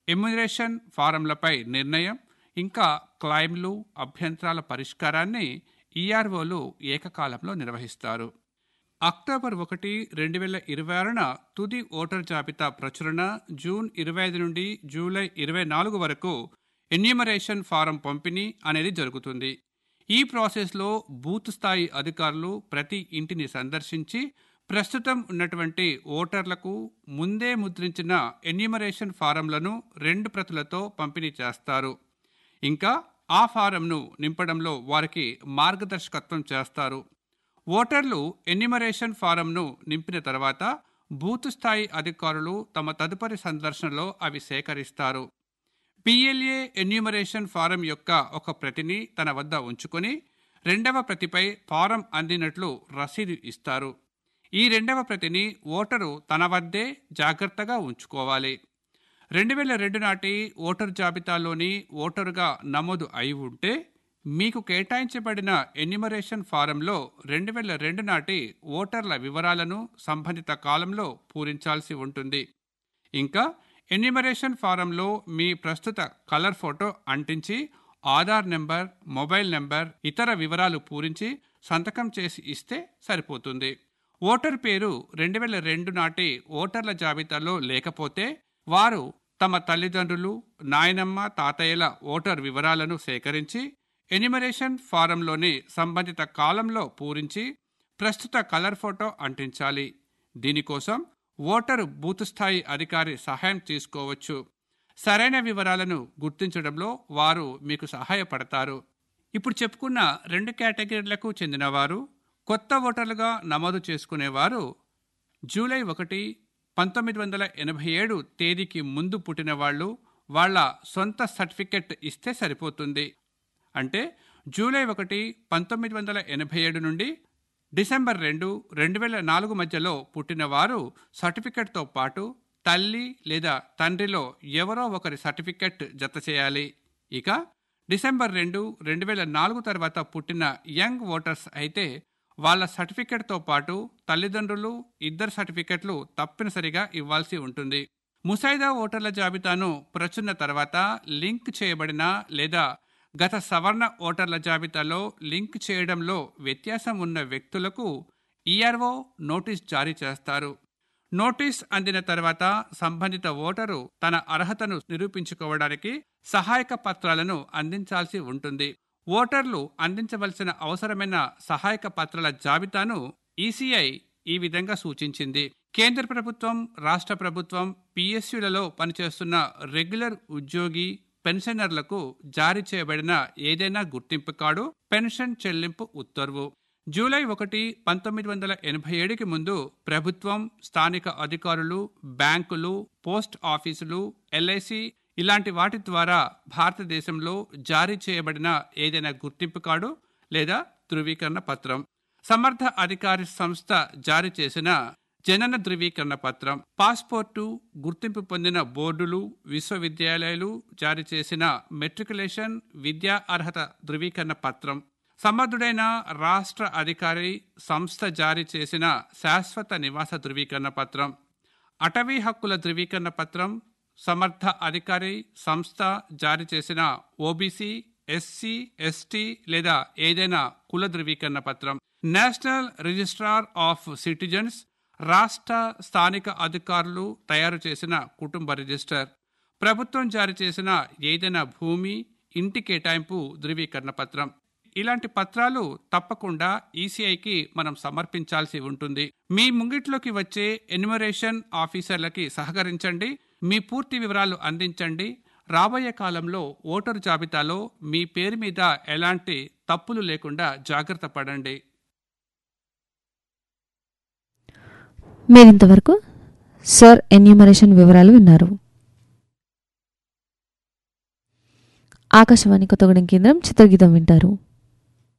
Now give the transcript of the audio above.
ఎమ్యునరేషన్ ఫారంలపై నిర్ణయం ఇంకా క్లైమ్లు అభ్యంతరాల పరిష్కారాన్ని ఈఆర్ఓలు ఏకకాలంలో నిర్వహిస్తారు అక్టోబర్ ఒకటి రెండు వేల ఇరవై ఆరున తుది ఓటర్ జాబితా ప్రచురణ జూన్ ఇరవై ఐదు నుండి జూలై ఇరవై నాలుగు వరకు ఎన్యూమరేషన్ ఫారం పంపిణీ అనేది జరుగుతుంది ఈ ప్రాసెస్లో బూత్ స్థాయి అధికారులు ప్రతి ఇంటిని సందర్శించి ప్రస్తుతం ఉన్నటువంటి ఓటర్లకు ముందే ముద్రించిన ఎన్యూమరేషన్ ఫారంలను రెండు ప్రతులతో పంపిణీ చేస్తారు ఇంకా ఆ ఫారంను నింపడంలో వారికి మార్గదర్శకత్వం చేస్తారు ఓటర్లు ఎన్యూమరేషన్ ఫారంను నింపిన తర్వాత బూత్ స్థాయి అధికారులు తమ తదుపరి సందర్శనలో అవి సేకరిస్తారు పిఎల్ఏ ఎన్యూమరేషన్ ఫారం యొక్క ఒక ప్రతిని తన వద్ద ఉంచుకొని రెండవ ప్రతిపై ఫారం అందినట్లు రసీదు ఇస్తారు ఈ రెండవ ప్రతిని ఓటరు తన వద్దే జాగ్రత్తగా ఉంచుకోవాలి రెండు వేల రెండు నాటి ఓటరు జాబితాలోని ఓటరుగా నమోదు అయి ఉంటే మీకు కేటాయించబడిన ఎన్యూమరేషన్ ఫారంలో రెండు వేల రెండు నాటి ఓటర్ల వివరాలను సంబంధిత కాలంలో పూరించాల్సి ఉంటుంది ఇంకా ఎన్యూమరేషన్ ఫారంలో మీ ప్రస్తుత కలర్ ఫోటో అంటించి ఆధార్ నెంబర్ మొబైల్ నెంబర్ ఇతర వివరాలు పూరించి సంతకం చేసి ఇస్తే సరిపోతుంది ఓటర్ పేరు రెండు వేల రెండు నాటి ఓటర్ల జాబితాలో లేకపోతే వారు తమ తల్లిదండ్రులు నాయనమ్మ తాతయ్యల ఓటర్ వివరాలను సేకరించి ఎన్యూమరేషన్ ఫారంలోని సంబంధిత కాలంలో పూరించి ప్రస్తుత కలర్ ఫోటో అంటించాలి దీనికోసం ఓటరు బూత్ స్థాయి అధికారి సహాయం తీసుకోవచ్చు సరైన వివరాలను గుర్తించడంలో వారు మీకు సహాయపడతారు ఇప్పుడు చెప్పుకున్న రెండు కేటగిరీలకు చెందినవారు కొత్త ఓటర్లుగా నమోదు చేసుకునేవారు జూలై ఒకటి పంతొమ్మిది వందల ఎనభై ఏడు తేదీకి ముందు పుట్టిన వాళ్ళు వాళ్ళ సొంత సర్టిఫికెట్ ఇస్తే సరిపోతుంది అంటే జూలై ఒకటి పంతొమ్మిది వందల ఎనభై ఏడు నుండి డిసెంబర్ రెండు రెండు వేల నాలుగు మధ్యలో పుట్టిన వారు సర్టిఫికెట్తో పాటు తల్లి లేదా తండ్రిలో ఎవరో ఒకరి సర్టిఫికెట్ జత చేయాలి ఇక డిసెంబర్ రెండు రెండు వేల నాలుగు తర్వాత పుట్టిన యంగ్ ఓటర్స్ అయితే వాళ్ళ సర్టిఫికెట్తో పాటు తల్లిదండ్రులు ఇద్దరు సర్టిఫికెట్లు తప్పనిసరిగా ఇవ్వాల్సి ఉంటుంది ముసాయిదా ఓటర్ల జాబితాను ప్రచురణ తర్వాత లింక్ చేయబడిన లేదా గత సవర్ణ ఓటర్ల జాబితాలో లింక్ చేయడంలో వ్యత్యాసం ఉన్న వ్యక్తులకు ఈఆర్ఓ నోటీస్ జారీ చేస్తారు నోటీస్ అందిన తర్వాత సంబంధిత ఓటరు తన అర్హతను నిరూపించుకోవడానికి సహాయక పత్రాలను అందించాల్సి ఉంటుంది ఓటర్లు అందించవలసిన అవసరమైన సహాయక పత్రాల జాబితాను ఈసీఐ ఈ విధంగా సూచించింది కేంద్ర ప్రభుత్వం రాష్ట్ర ప్రభుత్వం పిఎస్యులలో పనిచేస్తున్న రెగ్యులర్ ఉద్యోగి పెన్షనర్లకు జారీ చేయబడిన ఏదైనా గుర్తింపు కార్డు పెన్షన్ చెల్లింపు ఉత్తర్వు జూలై ఒకటి పంతొమ్మిది వందల ఎనభై ఏడుకి ముందు ప్రభుత్వం స్థానిక అధికారులు బ్యాంకులు పోస్ట్ ఆఫీసులు ఎల్ఐసి ఇలాంటి వాటి ద్వారా భారతదేశంలో జారీ చేయబడిన ఏదైనా గుర్తింపు కార్డు లేదా ధృవీకరణ పత్రం సమర్థ అధికారి సంస్థ జారీ చేసిన జనన ధృవీకరణ పత్రం పాస్పోర్టు గుర్తింపు పొందిన బోర్డులు విశ్వవిద్యాలయాలు జారీ చేసిన మెట్రికులేషన్ విద్యా అర్హత ధృవీకరణ పత్రం సమర్థుడైన రాష్ట్ర అధికారి సంస్థ జారీ చేసిన శాశ్వత నివాస ధృవీకరణ పత్రం అటవీ హక్కుల ధృవీకరణ పత్రం సమర్థ అధికారి సంస్థ జారీ చేసిన ఓబీసీ ఎస్సీ ఎస్టీ లేదా ఏదైనా కుల ధృవీకరణ పత్రం నేషనల్ రిజిస్ట్రార్ ఆఫ్ సిటిజన్స్ రాష్ట్ర స్థానిక అధికారులు తయారు చేసిన కుటుంబ రిజిస్టర్ ప్రభుత్వం జారీ చేసిన ఏదైనా భూమి ఇంటి కేటాయింపు ధృవీకరణ పత్రం ఇలాంటి పత్రాలు తప్పకుండా ఈసీఐకి మనం సమర్పించాల్సి ఉంటుంది మీ ముంగిట్లోకి వచ్చే ఎన్యుమరేషన్ ఆఫీసర్లకి సహకరించండి మీ పూర్తి వివరాలు అందించండి రాబోయే కాలంలో ఓటరు జాబితాలో మీ పేరు మీద ఎలాంటి తప్పులు లేకుండా జాగ్రత్త పడండి మీరింతవరకు సర్ ఎన్యూమరేషన్ వివరాలు విన్నారు ఆకాశవాణి కొత్తగూడెం కేంద్రం చిత్రగీతం వింటారు